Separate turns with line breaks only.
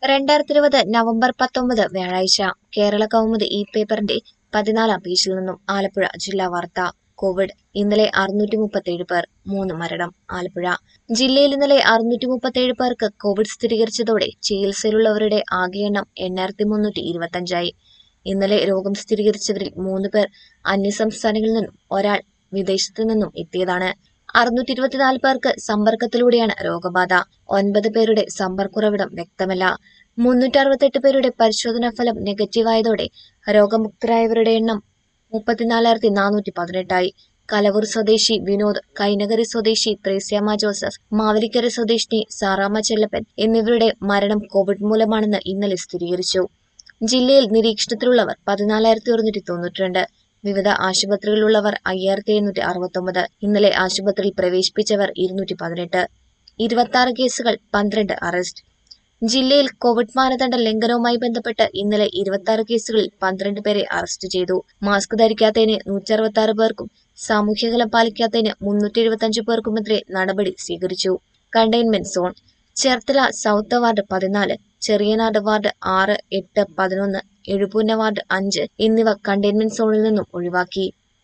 രണ്ടായിരത്തി ഇരുപത് നവംബർ പത്തൊമ്പത് വ്യാഴാഴ്ച കേരള കൗമുദി ഈ പേപ്പറിന്റെ പതിനാലാം പേജിൽ നിന്നും ആലപ്പുഴ ജില്ലാ വാർത്ത കോവിഡ് ഇന്നലെ അറുന്നൂറ്റി മുപ്പത്തേഴ് പേർ മൂന്ന് മരണം ആലപ്പുഴ ജില്ലയിൽ ഇന്നലെ അറുന്നൂറ്റി മുപ്പത്തേഴ് പേർക്ക് കോവിഡ് സ്ഥിരീകരിച്ചതോടെ ചികിത്സയിലുള്ളവരുടെ ആകെ എണ്ണം എണ്ണായിരത്തി മുന്നൂറ്റി ഇരുപത്തഞ്ചായി ഇന്നലെ രോഗം സ്ഥിരീകരിച്ചവരിൽ മൂന്ന് പേർ അന്യസംസ്ഥാനങ്ങളിൽ നിന്നും ഒരാൾ വിദേശത്തു നിന്നും എത്തിയതാണ് അറുന്നൂറ്റി ഇരുപത്തിനാല് പേർക്ക് സമ്പർക്കത്തിലൂടെയാണ് രോഗബാധ ഒൻപത് പേരുടെ സമ്പർക്കുറവിടം വ്യക്തമല്ല മുന്നൂറ്റി അറുപത്തെട്ട് പേരുടെ പരിശോധനാ ഫലം നെഗറ്റീവായതോടെ രോഗമുക്തരായവരുടെ എണ്ണം മുപ്പത്തിനാലായിരത്തി നാനൂറ്റി പതിനെട്ടായി കലവൂർ സ്വദേശി വിനോദ് കൈനകരി സ്വദേശി ത്രേസ്യാമ്മ ജോസഫ് മാവലിക്കര സ്വദേശിനി സാറാമ്മ ചെല്ലപ്പൻ എന്നിവരുടെ മരണം കോവിഡ് മൂലമാണെന്ന് ഇന്നലെ സ്ഥിരീകരിച്ചു ജില്ലയിൽ നിരീക്ഷണത്തിലുള്ളവർ പതിനാലായിരത്തി ഒരുന്നൂറ്റി തൊണ്ണൂറ്റിരണ്ട് വിവിധ ആശുപത്രികളിലുള്ളവർ അയ്യായിരത്തി എഴുന്നൂറ്റി അറുപത്തൊമ്പത് ഇന്നലെ ആശുപത്രിയിൽ പ്രവേശിപ്പിച്ചവർ ഇരുന്നൂറ്റി പതിനെട്ട് ഇരുപത്തി ആറ് കേസുകൾ പന്ത്രണ്ട് അറസ്റ്റ് ജില്ലയിൽ കോവിഡ് മാനദണ്ഡ ലംഘനവുമായി ബന്ധപ്പെട്ട് ഇന്നലെ ഇരുപത്തി ആറ് കേസുകളിൽ പന്ത്രണ്ട് പേരെ അറസ്റ്റ് ചെയ്തു മാസ്ക് ധരിക്കാത്തതിന് നൂറ്റി അറുപത്തി ആറ് പേർക്കും സാമൂഹ്യകലം പാലിക്കാത്തതിന് മുന്നൂറ്റി എഴുപത്തി പേർക്കുമെതിരെ നടപടി സ്വീകരിച്ചു containment zone Cherthala south ward പതിനാല് ചെറിയനാട് വാർഡ് ആറ് എട്ട് പതിനൊന്ന് എഴുപൂന്ന വാർഡ് അഞ്ച് എന്നിവ കണ്ടെയ്ൻമെന്റ് സോണിൽ നിന്നും ഒഴിവാക്കി